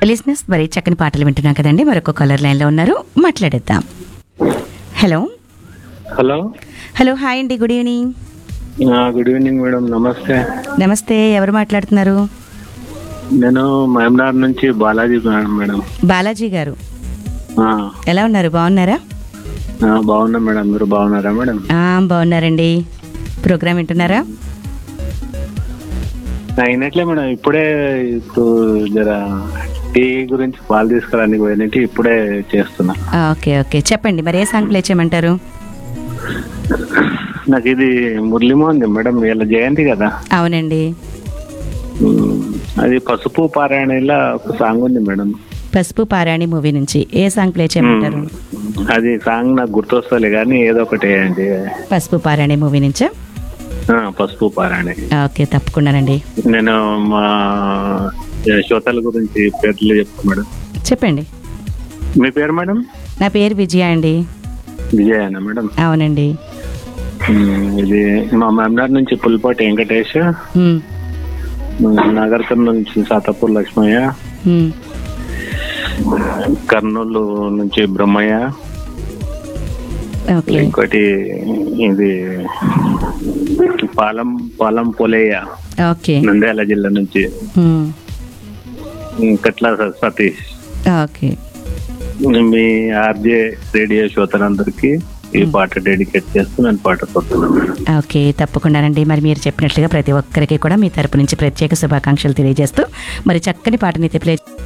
లిజినెస్ మరి చక్కని పాటలు వింటున్నాం కదండి మరొక కలర్ లైన్లో ఉన్నారు మాట్లాడేద్దాం హలో హలో హలో హాయ్ అండి గుడ్ ఈవినింగ్ ఆ, గుడ్ ఈవినింగ్ మేడం నమస్తే నమస్తే ఎవరు మాట్లాడుతున్నారు నేను మహమ్నార్ నుంచి బాలాజీ మేడం మేడం బాలాజీ గారు ఆ, ఎలా ఉన్నారు బాగున్నారా ఆ, బాగున్నా మేడం మీరు బాగున్నారా మేడం ఆ, బాగున్నారండి ప్రోగ్రామ్ వింటున్నారా అయినట్లే మేడం ఇప్పుడే ఇప్పుడు జర టీ గురించి పాలు తీసుకురానికి పోయినట్టు ఇప్పుడే చేస్తున్నా ఆ, ఓకే ఓకే చెప్పండి మరి ఏ సాంగ్ ప్లే చేయమంటారు నాకు ఇది మురళిమోహన్ మేడం వీళ్ళ జయంతి కదా అవునండి ఉమ్, అది పసుపు పారాయణలో ఒక సాంగ్ ఉంది మేడం పసుపు పారాణి మూవీ నుంచి ఏ సాంగ్ ప్లే చేయమంటారు అది సాంగ్ నాకు గుర్తొస్తలే కానీ ఏదో ఒకటి వేయండి పసుపు పారాణి మూవీ నుంచా ఆ, పసుపు పారాయణ ఓకే తప్పకుండానండి నేను మా శ్రోతల గురించి పేర్లు చెప్తాను మేడం చెప్పండి మీ పేరు మేడం నా పేరు విజయ అండి విజయనా మేడం అవునండి ఉమ్, ఇది మా మమ్నార్ నుంచి పుల్పాటి వెంకటేష్ ఉమ్, ఉమ్, నగర్కర్ నుంచి సాతాపూర్ లక్ష్మయ్య ఉమ్, కర్నూలు నుంచి బ్రహ్మయ్య ఓకే ఇంకోటి ఇది పాలం పాలం పొలయ్య ఓకే నంద్యాల జిల్లా నుంచి ఉమ్, ఉమ్, కట్ల స- సతీష్ ఓకే మీ ఆర్జే రేడియో శ్రోతలందరికీ ఈ పాట డెడికేట్ చేస్తూ నేను పాట కొడుతున్నాను మేడం ఓకే తప్పకుండానండి మరి మీరు చెప్పినట్లుగా ప్రతి ఒక్కరికి కూడా మీ తరపు నుంచి ప్రత్యేక శుభాకాంక్షలు తెలియజేస్తూ మరి చక్కని పాటని అయితే ప్లే